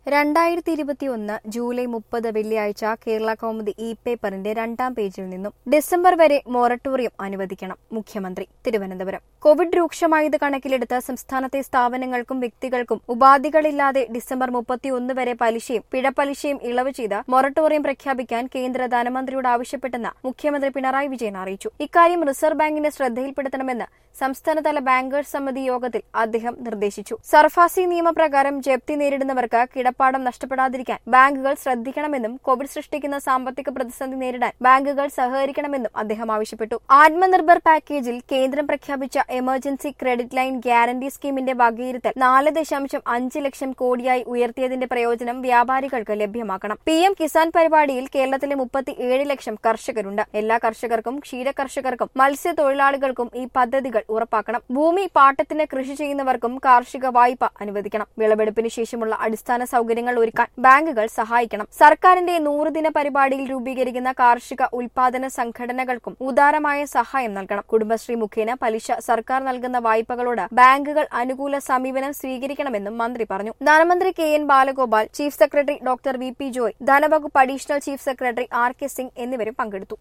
രണ്ടായിരത്തി ഇരുപത്തിയൊന്ന് ജൂലൈ മുപ്പത് വെള്ളിയാഴ്ച കേരള കൗമുദി ഇ പേപ്പറിന്റെ രണ്ടാം പേജിൽ നിന്നും ഡിസംബർ വരെ മൊറട്ടോറിയം അനുവദിക്കണം മുഖ്യമന്ത്രി തിരുവനന്തപുരം കോവിഡ് രൂക്ഷമായത് കണക്കിലെടുത്ത് സംസ്ഥാനത്തെ സ്ഥാപനങ്ങൾക്കും വ്യക്തികൾക്കും ഉപാധികളില്ലാതെ ഡിസംബർ മുപ്പത്തിയൊന്ന് വരെ പലിശയും പിഴപ്പലിശയും ഇളവ് ചെയ്ത് മൊറട്ടോറിയം പ്രഖ്യാപിക്കാൻ കേന്ദ്ര ധനമന്ത്രിയോട് ആവശ്യപ്പെട്ടെന്ന് മുഖ്യമന്ത്രി പിണറായി വിജയൻ അറിയിച്ചു ഇക്കാര്യം റിസർവ് ബാങ്കിന്റെ ശ്രദ്ധയിൽപ്പെടുത്തണമെന്ന് സംസ്ഥാനതല ബാങ്കേഴ്സ് സമിതി യോഗത്തിൽ അദ്ദേഹം നിർദ്ദേശിച്ചു സർഫാസി നിയമപ്രകാരം ജപ്തി നേരിടുന്നവർക്ക് കിടപ്പാടം നഷ്ടപ്പെടാതിരിക്കാൻ ബാങ്കുകൾ ശ്രദ്ധിക്കണമെന്നും കോവിഡ് സൃഷ്ടിക്കുന്ന സാമ്പത്തിക പ്രതിസന്ധി നേരിടാൻ ബാങ്കുകൾ സഹകരിക്കണമെന്നും അദ്ദേഹം ആവശ്യപ്പെട്ടു ആത്മനിർഭർ പാക്കേജിൽ കേന്ദ്രം പ്രഖ്യാപിച്ച എമർജൻസി ക്രെഡിറ്റ് ലൈൻ ഗ്യാരണ്ടി സ്കീമിന്റെ വകയിരുത്തൽ നാല് ദശാംശം അഞ്ച് ലക്ഷം കോടിയായി ഉയർത്തിയതിന്റെ പ്രയോജനം വ്യാപാരികൾക്ക് ലഭ്യമാക്കണം പി എം കിസാൻ പരിപാടിയിൽ കേരളത്തിലെ മുപ്പത്തിയേഴ് ലക്ഷം കർഷകരുണ്ട് എല്ലാ കർഷകർക്കും ക്ഷീര കർഷകർക്കും മത്സ്യത്തൊഴിലാളികൾക്കും ഈ പദ്ധതികൾ ഉറപ്പാക്കണം ഭൂമി പാട്ടത്തിന് കൃഷി ചെയ്യുന്നവർക്കും കാർഷിക വായ്പ അനുവദിക്കണം വിളവെടുപ്പിന് ശേഷമുള്ള അടിസ്ഥാന സൗകര്യങ്ങൾ ഒരുക്കാൻ ബാങ്കുകൾ സഹായിക്കണം സർക്കാരിന്റെ നൂറുദിന പരിപാടിയിൽ രൂപീകരിക്കുന്ന കാർഷിക ഉൽപാദന സംഘടനകൾക്കും ഉദാരമായ സഹായം നൽകണം കുടുംബശ്രീ മുഖേന പലിശ സർക്കാർ നൽകുന്ന വായ്പകളോട് ബാങ്കുകൾ അനുകൂല സമീപനം സ്വീകരിക്കണമെന്നും മന്ത്രി പറഞ്ഞു ധനമന്ത്രി K N Balagopal chief secretary doctor V P Joy ധനവകുപ്പ് additional chief secretary R K Singh എന്നിവരും പങ്കെടുത്തു